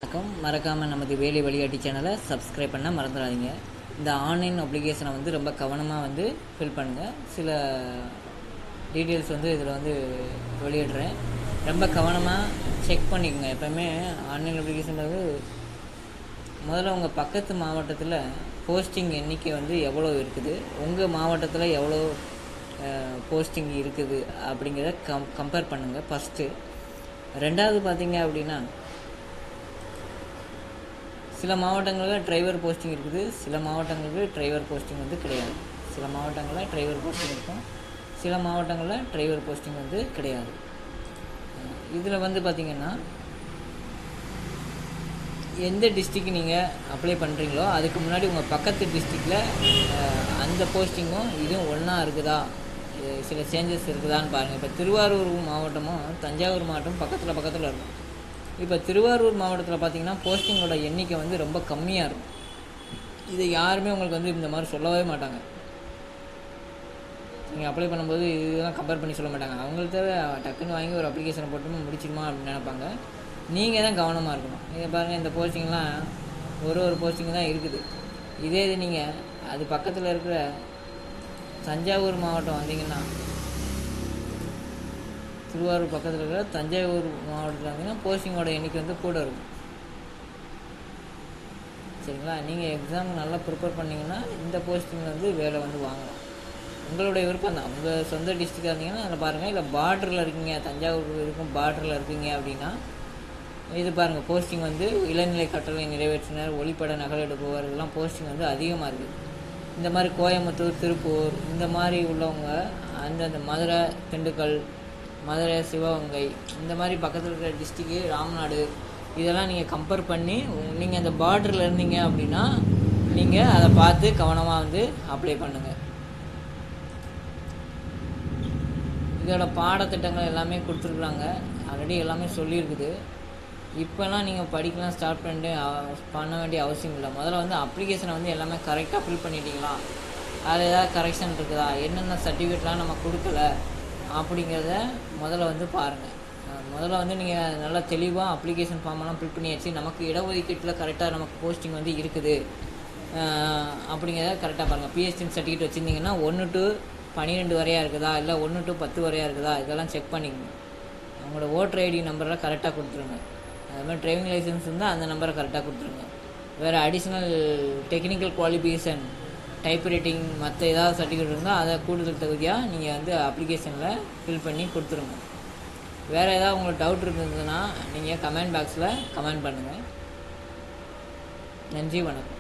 வணக்கம் மறக்காமல் நமது வேலை வழிகாட்டி சேனலை சப்ஸ்கிரைப் பண்ண மறந்துடாதீங்க இந்த ஆன்லைன் அப்ளிகேஷனை வந்து ரொம்ப கவனமாக வந்து ஃபில் பண்ணுங்கள் சில டீட்டெயில்ஸ் வந்து இதில் வந்து வெளியிடுறேன் ரொம்ப கவனமாக செக் பண்ணிக்கோங்க எப்போவுமே ஆன்லைன் அப்ளிகேஷன்றது முதல்ல உங்கள் பக்கத்து மாவட்டத்தில் போஸ்டிங் எண்ணிக்கை வந்து எவ்வளோ இருக்குது உங்கள் மாவட்டத்தில் எவ்வளோ போஸ்டிங் இருக்குது அப்படிங்கிறத கம் கம்பேர் பண்ணுங்கள் ஃபஸ்ட்டு ரெண்டாவது பார்த்தீங்க அப்படின்னா சில மாவட்டங்களில் டிரைவர் போஸ்டிங் இருக்குது சில மாவட்டங்களுக்கு டிரைவர் போஸ்டிங் வந்து கிடையாது சில மாவட்டங்களில் டிரைவர் போஸ்டிங் இருக்கும் சில மாவட்டங்களில் டிரைவர் போஸ்டிங் வந்து கிடையாது இதில் வந்து பார்த்திங்கன்னா எந்த டிஸ்ட்ரிக் நீங்கள் அப்ளை பண்ணுறீங்களோ அதுக்கு முன்னாடி உங்கள் பக்கத்து டிஸ்ட்ரிக்டில் அந்த போஸ்டிங்கும் இதுவும் ஒன்றா இருக்குதா இது சில சேஞ்சஸ் இருக்குதான்னு பாருங்கள் இப்போ திருவாரூர் மாவட்டமும் தஞ்சாவூர் மாவட்டம் பக்கத்தில் பக்கத்தில் இருக்கும் இப்போ திருவாரூர் மாவட்டத்தில் பார்த்தீங்கன்னா போஸ்டிங்கோட எண்ணிக்கை வந்து ரொம்ப கம்மியாக இருக்கும் இது யாருமே உங்களுக்கு வந்து இந்த மாதிரி சொல்லவே மாட்டாங்க நீங்கள் அப்ளை பண்ணும்போது இதெல்லாம் கம்பேர் பண்ணி சொல்ல மாட்டாங்க அவங்கள்ட்ட டக்குன்னு வாங்கி ஒரு அப்ளிகேஷனை போட்டு முடிச்சிருமா அப்படின்னு நினைப்பாங்க நீங்கள் தான் கவனமாக இருக்கணும் இதை பாருங்கள் இந்த போஸ்டிங்லாம் ஒரு ஒரு போஸ்டிங் தான் இருக்குது இதே இது நீங்கள் அது பக்கத்தில் இருக்கிற தஞ்சாவூர் மாவட்டம் வந்தீங்கன்னா திருவாரூர் பக்கத்தில் இருக்கிற தஞ்சாவூர் மாவட்டத்தில் வந்தீங்கன்னா போஸ்டிங்கோட எண்ணிக்கை வந்து கூட இருக்கும் சரிங்களா நீங்கள் எக்ஸாம் நல்லா ப்ரிப்பேர் பண்ணிங்கன்னா இந்த போஸ்டிங்கில் வந்து வேலை வந்து வாங்கலாம் உங்களுடைய விருப்பம் தான் உங்கள் சொந்த டிஸ்ட்ரிக்டாக இருந்தீங்கன்னா அதில் பாருங்கள் இல்லை பார்டரில் இருக்கீங்க தஞ்சாவூர் இருக்கும் பார்டரில் இருக்கீங்க அப்படின்னா இது பாருங்கள் போஸ்டிங் வந்து இளநிலை கட்டளை நிறைவேற்றினர் ஒளிப்பட நகலெடுப்பவர் இதெல்லாம் போஸ்டிங் வந்து அதிகமாக இருக்குது இந்த மாதிரி கோயம்புத்தூர் திருப்பூர் இந்த மாதிரி உள்ளவங்க அந்தந்த மதுரை திண்டுக்கல் மதுரை சிவகங்கை இந்த மாதிரி பக்கத்தில் இருக்கிற டிஸ்ட்ரிக்கு ராம்நாடு இதெல்லாம் நீங்கள் கம்பேர் பண்ணி நீங்கள் அந்த பார்டரில் இருந்தீங்க அப்படின்னா நீங்கள் அதை பார்த்து கவனமாக வந்து அப்ளை பண்ணுங்கள் இதோட பாடத்திட்டங்கள் எல்லாமே கொடுத்துருக்குறாங்க ஆல்ரெடி எல்லாமே சொல்லியிருக்குது இப்போல்லாம் நீங்கள் படிக்கலாம் ஸ்டார்ட் பண்ணிட்டு பண்ண வேண்டிய அவசியம் இல்லை முதல்ல வந்து அப்ளிகேஷனை வந்து எல்லாமே கரெக்டாக ஃபில் பண்ணிட்டீங்களா அதில் ஏதாவது கரெக்ஷன் இருக்குதா என்னென்ன சர்டிஃபிகேட்லாம் நம்ம கொடுக்கல அப்படிங்கிறத முதல்ல வந்து பாருங்கள் முதல்ல வந்து நீங்கள் நல்லா தெளிவாக அப்ளிகேஷன் ஃபார்மெல்லாம் ஃபில் பண்ணியாச்சு நமக்கு இடஒதுக்கீட்டில் கரெக்டாக நமக்கு போஸ்டிங் வந்து இருக்குது அப்படிங்கிறத கரெக்டாக பாருங்கள் பிஹெச்டி சர்டிஃபிகேட் வச்சுருந்தீங்கன்னா ஒன்று டு பன்னிரெண்டு வரையாக இருக்குதா இல்லை ஒன்று டு பத்து வரையாக இருக்குதா இதெல்லாம் செக் பண்ணிக்கணும் அவங்களோட ஓட்டர் ஐடி நம்பரெலாம் கரெக்டாக கொடுத்துருங்க அது மாதிரி டிரைவிங் லைசன்ஸ் இருந்தால் அந்த நம்பரை கரெக்டாக கொடுத்துருங்க வேறு additional technical qualification type writing மற்ற ஏதாவது சர்டிஃபிகேட் இருந்தால் அதை கூடுதல் தகுதியாக நீங்கள் வந்து அப்ளிகேஷனில் ஃபில் பண்ணி கொடுத்துருங்க வேறு ஏதாவது உங்களுக்கு டவுட் இருந்ததுன்னா நீங்கள் கமெண்ட் பாக்ஸில் கமெண்ட் பண்ணுங்கள் நன்றி வணக்கம்